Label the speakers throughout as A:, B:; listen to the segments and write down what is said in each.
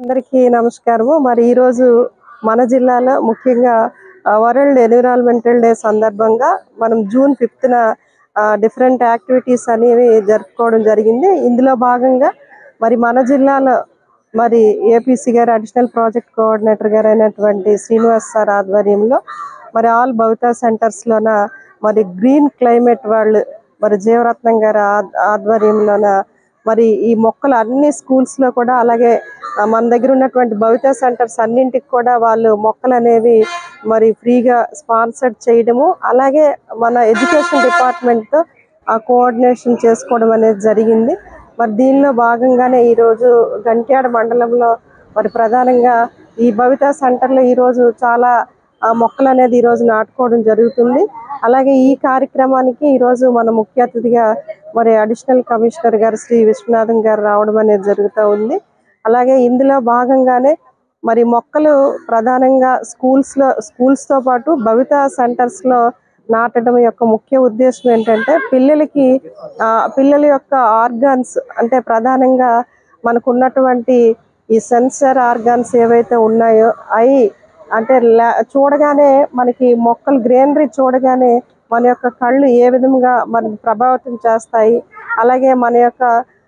A: అందరికీ నమస్కారము మరి ఈరోజు మన జిల్లాలో ముఖ్యంగా ఆ, వరల్డ్ ఎన్విరాన్మెంటల్ డే సందర్భంగా మనం జూన్ ఫిఫ్త్న డిఫరెంట్ యాక్టివిటీస్ అనేవి జరుపుకోవడం జరిగింది ఇందులో భాగంగా మరి మన జిల్లాలో మరి ఏపీసీ గారు అడిషనల్ ప్రాజెక్ట్ కోఆర్డినేటర్ గారు అయినటువంటి శ్రీనివాస్ సార్ ఆధ్వర్యంలో మరి ఆల్ భవితా సెంటర్స్లోన మరి గ్రీన్ క్లైమేట్ వాళ్ళు మరి జీవరత్నం గారి ఆద్- ఆధ్వర్యంలోన మరి ఈ మొక్కలు అన్ని schools లో కూడా అలాగే ఆ, మన దగ్గర ఉన్నటువంటి భవితా సెంటర్స్ అన్నింటికి కూడా వాళ్ళు మొక్కలు అనేవి మరి ఫ్రీగా స్పాన్సర్ చేయడము అలాగే మన ఎడ్యుకేషన్ డిపార్ట్మెంట్తో ఆ కోఆర్డినేషన్ చేసుకోవడం అనేది జరిగింది మరి దీనిలో భాగంగానే ఈరోజు గంట్యాడ మండలంలో మరి ప్రధానంగా ఈ భవితా సెంటర్లో ఈరోజు చాలా ఆ మొక్కలు అనేది ఈరోజు నాటుకోవడం జరుగుతుంది అలాగే ఈ కార్యక్రమానికి ఈరోజు మన ముఖ్య అతిథిగా మరి అడిషనల్ కమిషనర్ గారు శ్రీ విశ్వనాథన్ గారు రావడం అనేది జరుగుతూ ఉంది అలాగే ఇందులో భాగంగానే మరి మొక్కలు ప్రధానంగా స్కూల్స్లో స్కూల్స్తో పాటు భవిత సెంటర్స్లో నాటడం యొక్క ముఖ్య ఉద్దేశం ఏంటంటే పిల్లలకి ఆ, పిల్లల యొక్క ఆర్గాన్స్ అంటే ప్రధానంగా మనకు ఉన్నటువంటి ఈ సెన్సర్ ఆర్గాన్స్ ఏవైతే ఉన్నాయో అవి అంటే లా- చూడగానే మనకి మొక్కలు గ్రీనరీ చూడగానే మన యొక్క కళ్ళు ఏ విధంగా మన ప్రభావితం చేస్తాయి అలాగే మన యొక్క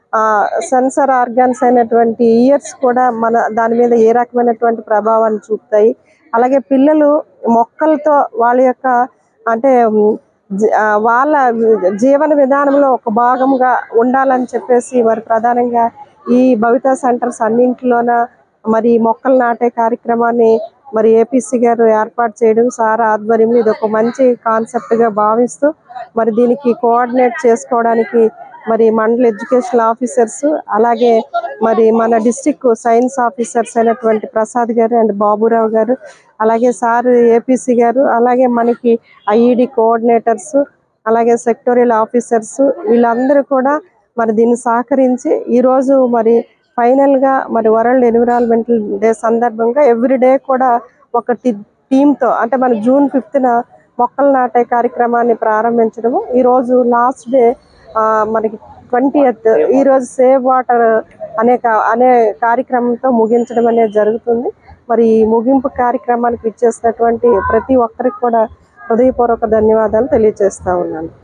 A: సెన్సర్ ఆర్గాన్స్ అయినటువంటి ఇయర్స్ కూడా మన దాని మీద ఏ రకమైనటువంటి ప్రభావాన్ని చూపుతాయి అలాగే పిల్లలు మొక్కలతో వాళ్ళ యొక్క అంటే ఉమ్, జ- ఆ, వాళ్ళ జీవన విధానంలో ఒక భాగంగా ఉండాలని చెప్పేసి మరి ప్రధానంగా ఈ భవితా సెంటర్స్ అన్నింటిలోన మరి మొక్కలు నాటే కార్యక్రమాన్ని మరి ఏపీసీ గారు ఏర్పాటు చేయడం సార్ ఆధ్వర్యంలో ఇది ఒక మంచి కాన్సెప్ట్ గా భావిస్తూ మరి దీనికి కోఆర్డినేట్ చేసుకోవడానికి మరి మండల ఎడ్యుకేషన్ ఆఫీసర్స్ అలాగే మరి మన డిస్టిక్ సైన్స్ ఆఫీసర్స్ అయినటువంటి ప్రసాద్ గారు అండ్ బాబురావు గారు అలాగే సార్ ఏపీసీ గారు అలాగే మనకి ఐఈడి కోఆర్డినేటర్స్ అలాగే సెక్టోరియల్ ఆఫీసర్స్ వీళ్ళందరూ కూడా మరి దీన్ని సహకరించి ఈరోజు మరి ఫైనల్ గా మరి వరల్డ్ ఎన్విరాన్మెంటల్ డే సందర్భంగా ఎవ్రీ డే కూడా ఒక టీమ్ తో అంటే మన జూన్ ఫిఫ్త్న మొక్కలు నాటే కార్యక్రమాన్ని ప్రారంభించడము ఈ రోజు లాస్ట్ డే మనకి ట్వంటీ ఈ రోజు సేవ్ వాటర్ అనే కా- అనే కార్యక్రమంతో ముగించడం అనేది జరుగుతుంది మరి ఈ ముగింపు కార్యక్రమానికి ఇచ్చేసినటువంటి ప్రతి ఒక్కరికి కూడా హృదయపూర్వక ధన్యవాదాలు తెలియజేస్తా ఉన్నాను